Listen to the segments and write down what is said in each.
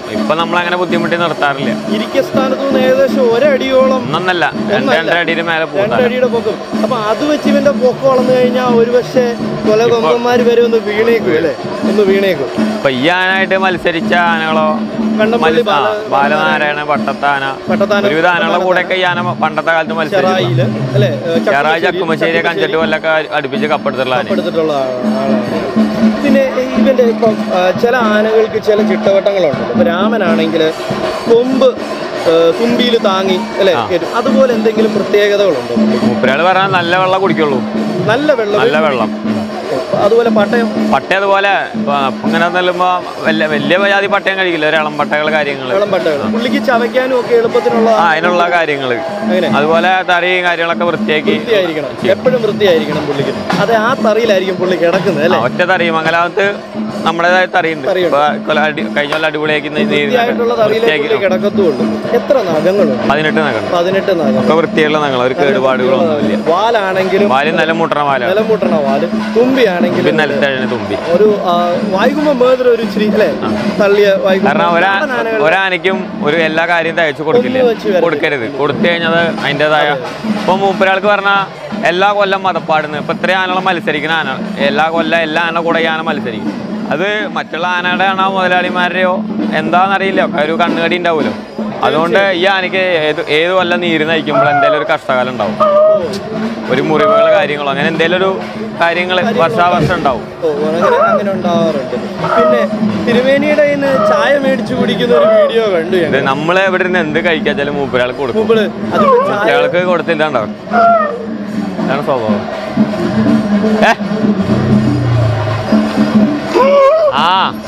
ഇപ്പൊ നമ്മൾ അങ്ങനെ ബുദ്ധിമുട്ടി നിർത്താറില്ല ഇരിക്ക സ്ഥാനത്ത് നിന്ന് ഏകദേശം ഒരടിയോളം ഒന്നൊന്നല്ല രണ്ട് ഒന്നല്ല. രണ്ടര അടിയിൽ മേലെ പോകും രണ്ടടിയുടെ പൊക്കം അപ്പൊ അത് വെച്ച് ഇവന്റെ പൊക്കം വളർന്നു കഴിഞ്ഞാൽ ഒരുപക്ഷെ കൊല കൊമ്പന്മാര് വരെ ഒന്ന് വീണേക്കും അല്ലേ ഒന്ന് വീണേക്കും ഇപ്പൊ ഈ ആനായിട്ട് മത്സരിച്ച ആനകളോ കണ്ടംപള്ളി മത്സ- ആ, ബാലനാരായണ പട്ടത്താന പട്ടത്താന ഒരുവിധ ആനകളുടെ കൂടെയൊക്കെ ഈ ആന പണ്ടത്തെ കാലത്ത് മത്സരിച്ചു ചെറായില് അല്ലേ ചെറായി ചക്കുമശ്ശേരി അഞ്ചെട്ട് കൊല്ലൊക്കെ അടുപ്പിച്ച് കപ്പെടുത്തുള്ള ആന എടുത്തിട്ടുള്ള ആളാണ് പിന്നെ ഇവന്റെ ഇപ്പം ആ, ചില ആനകൾക്ക് ചില ചിട്ടവട്ടങ്ങളുണ്ട് ഇപ്പൊ രാമനാണെങ്കിൽ കൊമ്പ് തുമ്പിയിൽ താങ്ങി അല്ലേ കയറ്റും. അതുപോലെ എന്തെങ്കിലും പ്രത്യേകതകളുണ്ടോ മൂപ്പരാള് പറഞ്ഞാൽ നല്ല വെള്ളം കുടിക്കുള്ളൂ നല്ല വെള്ളം നല്ല വെള്ളം അതുപോലെ പട്ടയം പട്ട അതുപോലെ ഇപ്പൊ ഇങ്ങനെ ചെല്ലുമ്പോ വലിയ വലിയ ജാതി പട്ടയം കഴിക്കില്ല ഒരു ഇളം പട്ടകൾ കാര്യങ്ങള് വെള്ളം പട്ടകൾ പുള്ളിക്ക് ചവയ്ക്കാനും ഒക്കെ എളുപ്പത്തിനുള്ള ആ അതിനുള്ള കാര്യങ്ങള് അങ്ങനെ അതുപോലെ തറിയും കാര്യങ്ങളൊക്കെ വൃത്തിയാക്കി വൃത്തിയായിരിക്കണം എപ്പോഴും വൃത്തിയായിരിക്കണം പുള്ളിക്ക് അതെ ആ തറിയിലായിരിക്കും പുള്ളി കിടക്കുന്നത് ആ, അല്ലേ ഒറ്റ തറി മംഗലാപത്ത് നമ്മുടേതായ തറിയുണ്ട് തറിയുണ്ട്. ഇപ്പൊ കൊല- അടി- കഴിഞ്ഞ കൊല്ലം അടിപൊളിയാക്കി വൃത്തിയായിട്ടുള്ള തറിയിലെ പുള്ളി കിടക്കത്തുള്ളൂ എത്ര നഖങ്ങളുണ്ട് പതിനെട്ട് നഖം പതിനെട്ട് നഖം ഒക്കെ വൃത്തിയുള്ള നഖങ്ങൾ ഒരു കേടുപാടുകളൊന്നുമില്ല വാലാണെങ്കിലും വാലും നല്ല മുട്ടണ വാലാണ് നിലമുട്ടണ വാല് തുമ്പിയാണെങ്കിലും പിന്നെ നിലത്തഴഞ്ഞ തുമ്പി ഒരു ആ, വായിക്കുമ്പോ മേതൊരു ഒരു ഇച്ചിരി അല്ലേ തള്ളിയ കാരണം ഒരാ വായിക്കുമ്പോ ആനകൾ ഒരാനയ്ക്കും ഒരു എല്ലാ കാര്യം തയ്ച്ചു കൊടുക്കില്ല ഒന്ന് വെച്ച് വരരുത്. കൊടുക്കരുത് കൊടുത്തു കഴിഞ്ഞത് അതിൻ്റെതായ ഇപ്പൊ മൂപ്പരാൾക്ക് പറഞ്ഞാൽ എല്ലാ കൊല്ലം മതപ്പാടുന്ന് ഇപ്പൊ ഇത്രയും ആനകളെ മത്സരിക്കുന്ന ആന എല്ലാ കൊല്ലം എല്ലാ ആന കൂടെ ഈ ആന മത്സരിക്കും അത് മറ്റുള്ള ആനയുടെ ആണോ മുതലാളിമാരുടെയോ എന്താണെന്നറിയില്ല ഒക്കെ ഒരു കണ്ണുകടി ഉണ്ടാവുമല്ലോ അതുകൊണ്ട് ഈ ആനയ്ക്ക് ഏത് ഏത് കൊല്ലം നീര് നയിക്കുമ്പോൾ എന്തെങ്കിലും ഒരു കഷ്ടകാലം ഉണ്ടാവും ഒരു മുറിവുകൾ കാര്യങ്ങളോ അങ്ങനെ എന്തെങ്കിലും ഒരു കാര്യങ്ങൾ വർഷാവർഷം ഉണ്ടാവും ഓ അങ്ങനെ അങ്ങനെ ഉണ്ടാവാറുണ്ട് പിന്നെ തിരുവേനിയുടെ കയ്യിൽ നിന്ന് ചായ മേടിച്ചു കുടിക്കുന്ന ഒരു വീഡിയോ കണ്ടു ഇത് ഞങ്ങൾ നമ്മൾ ഇവിടെ നിന്ന് എന്ത് കഴിക്കാച്ചാലും മൂപ്പരാൾക്ക് കൊടുക്കും മുമ്പിള് അതിപ്പോ ചായ കുട്ടികൾക്ക് കൊടുത്തിട്ടുണ്ടാവും അതാണ് സ്വഭാവം ഏ? ആ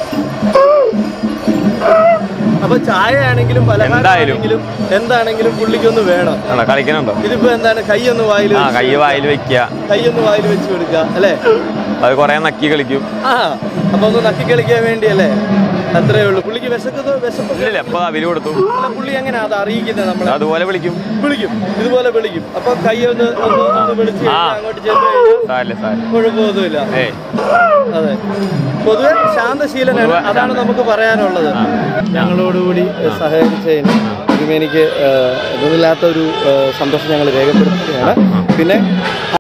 അപ്പൊ ചായ ആണെങ്കിലും എന്തായാലും. പലഹാരമാണെങ്കിലും എന്താണെങ്കിലും പുള്ളിക്കൊന്ന് വേണം ആണോ, കളിക്കണുണ്ടോ ഇതിപ്പോ എന്താണ് കൈയൊന്ന് വായിൽ ആ കൈ വായിൽ വെക്കുക കൈയൊന്ന് വായിൽ വെച്ച് കൊടുക്കുക അല്ലേ അത് കുറെ നക്കി കളിക്കും ആ അപ്പൊ ഒന്ന് നക്കി കളിക്കാൻ വേണ്ടിയല്ലേ അത്രേ ഉള്ളൂ പുള്ളിക്ക് വിശക്കുന്നത് വിശപ്പൊക്കെ ഇല്ലില്ല എപ്പോ അവില് കൊടുത്തു അല്ല, പുള്ളി എങ്ങനെ അത് അറിയിക്കുന്നത് നമ്മളെ അതുപോലെ വിളിക്കും വിളിക്കും ഇതുപോലെ വിളിക്കും അപ്പൊ കൈ ഒന്ന് ഒന്ന് ഒന്ന് വിളിച്ച് ആ. കഴിഞ്ഞാൽ അങ്ങോട്ട് ചെന്ന് കഴിഞ്ഞാൽ സാരില്ല സാരില്ല കുഴപ്പമൊന്നുമില്ല ഏയ് അതെ പൊതുവെ ശാന്തശീലനാണ് പൊതുവെ അതാണ് നമുക്ക് പറയാനുള്ളത് ഞങ്ങളോടുകൂടി സഹകരിച്ചതിന് തിരുമേനിക്ക് ഇതൊന്നുമില്ലാത്ത ഒരു ഏഹ്, സന്തോഷം ഞങ്ങൾ രേഖപ്പെടുത്തുകയാണ് പിന്നെ